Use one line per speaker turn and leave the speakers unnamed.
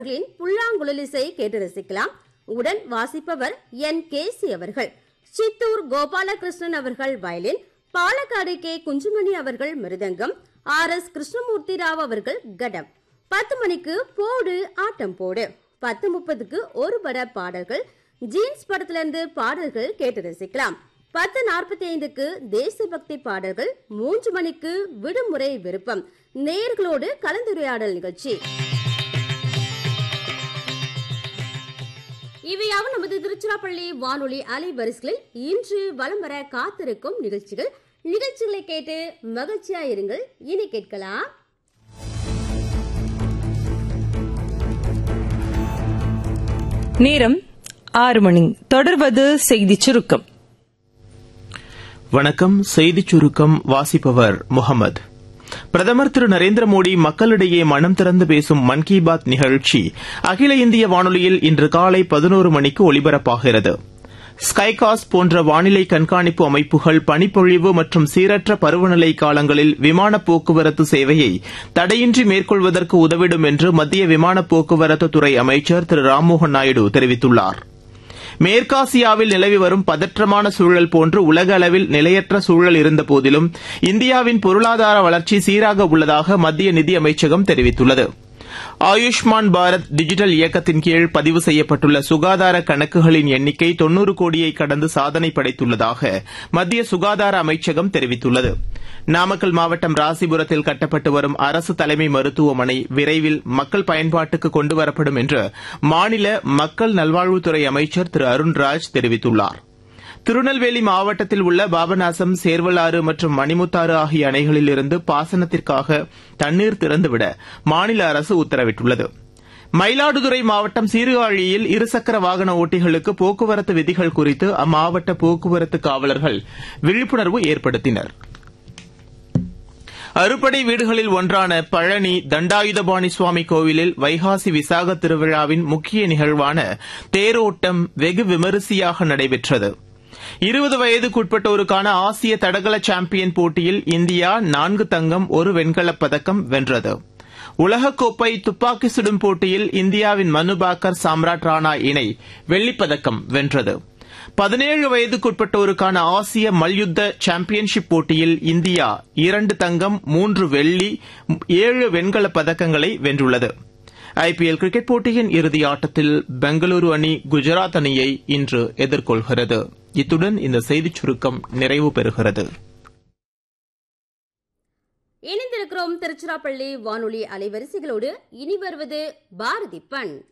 அவர்களின் புல்லாங்குழலிசை கேட்டு ரசிக்கலாம் உடன் வாசிப்பவர் என் கேசி அவர்கள் சித்தூர் கோபாலகிருஷ்ணன் அவர்கள் வயலின் பாலக்காடு கே குஞ்சுமணி அவர்கள் மிருதங்கம் ஆர் எஸ் கிருஷ்ணமூர்த்தி ராவ் அவர்கள் கடம் பத்து மணிக்கு போடு ஆட்டம் போடு பத்து முப்பதுக்கு ஒரு பட பாடல்கள் ஜீன்ஸ் படத்துல இருந்து பாடல்கள் கேட்டு ரசிக்கலாம் பத்து நாற்பத்தி ஐந்துக்கு தேசபக்தி பாடல்கள் மூன்று மணிக்கு விடுமுறை விருப்பம் நேயர்களோடு கலந்துரையாடல் நிகழ்ச்சி இவையாவும் நமது திருச்சிராப்பள்ளி வானொலி அலைவரிசைகளில் இன்று வலம் வர காத்திருக்கும் நிகழ்ச்சிகள் நிகழ்ச்சிகளை கேட்டு மகிழ்ச்சியா இருங்கள் இனி கேட்கலாம்
நேரம் ஆறு மணி தொடர்வது செய்திச் சுருக்கம்
வணக்கம் செய்திச் சுருக்கம் வாசிப்பவர் முகமது பிரதமர் திரு நரேந்திர மோடி மக்களிடையே மனம் திறந்து பேசும் மன் கி பாத் நிகழ்ச்சி அகில இந்திய வானொலியில் இன்று காலை பதினோரு மணிக்கு ஒலிபரப்பாகிறது ஸ்கைகாஸ் போன்ற வானிலை கண்காணிப்பு அமைப்புகள் பனிப்பொழிவு மற்றும் சீரற்ற பருவநிலை காலங்களில் விமான போக்குவரத்து சேவையை தடையின்றி மேற்கொள்வதற்கு உதவிடும் என்று மத்திய விமான போக்குவரத்து துறை அமைச்சர் திரு ராம்மோகன் நாயுடு தெரிவித்துள்ளார் மேற்காசியாவில் நிலவி வரும் பதற்றமான சூழல் போன்று உலக அளவில் நிலையற்ற சூழல் இருந்தபோதிலும் இந்தியாவின் பொருளாதார வளர்ச்சி சீராக உள்ளதாக மத்திய நிதியமைச்சகம் தெரிவித்துள்ளது ஆயுஷ்மான் பாரத் டிஜிட்டல் இயக்கத்தின் கீழ் பதிவு செய்யப்பட்டுள்ள சுகாதார கணக்குகளின் எண்ணிக்கை தொன்னூறு கோடியை கடந்து சாதனை படைத்துள்ளதாக மத்திய சுகாதார அமைச்சகம் தெரிவித்துள்ளது நாமக்கல் மாவட்டம் ராசிபுரத்தில் கட்டப்பட்டு வரும் அரசு தலைமை மருத்துவமனை விரைவில் மக்கள் பயன்பாட்டுக்கு கொண்டுவரப்படும் என்று மாநில மக்கள் நல்வாழ்வுத்துறை அமைச்சர் திரு அருண்ராஜ் தெரிவித்துள்ளார் திருநெல்வேலி மாவட்டத்தில் உள்ள பாபநாசம் சேர்வலாறு மற்றும் மணிமுத்தாறு ஆகிய அணைகளில் இருந்து பாசனத்திற்காக தண்ணீர் திறந்துவிட மாநில அரசு உத்தரவிட்டுள்ளது மயிலாடுதுறை மாவட்டம் சீர்காழியில் இருசக்கர வாகன ஓட்டிகளுக்கு போக்குவரத்து விதிகள் குறித்து அம்மாவட்ட போக்குவரத்து காவலர்கள் விழிப்புணர்வு ஏற்படுத்தினர் அறுபடை வீடுகளில் ஒன்றான பழனி தண்டாயுதபாணி சுவாமி கோவிலில் வைகாசி விசாக திருவிழாவின் முக்கிய நிகழ்வான தேரோட்டம் வெகு விமரிசையாக நடைபெற்றது இருபது வயதுக்குட்பட்டோருக்கான ஆசிய தடகள சாம்பியன் போட்டியில் இந்தியா நான்கு தங்கம் ஒரு வெண்கலப் பதக்கம் வென்றது உலகக்கோப்பை துப்பாக்கி சுடும் போட்டியில் இந்தியாவின் மனு பாக்கர் சாம்ராட் ராணா இணை வெள்ளிப்பதக்கம் வென்றது பதினேழு வயதுக்குட்பட்டோருக்கான ஆசிய மல்யுத்த சாம்பியன்ஷிப் போட்டியில் இந்தியா இரண்டு தங்கம் மூன்று வெள்ளி ஏழு வெண்கலப் பதக்கங்களை வென்றுள்ளது ஐபிஎல் கிரிக்கெட் போட்டியின் இறுதி ஆட்டத்தில் பெங்களூரு அணி குஜராத் அணியை இன்று எதிர்கொள்கிறது இத்துடன் இந்த செய்திச் சுருக்கம் நிறைவு பெறுகிறது
இணைந்திருக்கிறோம் திருச்சிராப்பள்ளி வானொலி அலைவரிசைகளோடு இனி வருவது பாரதி பண்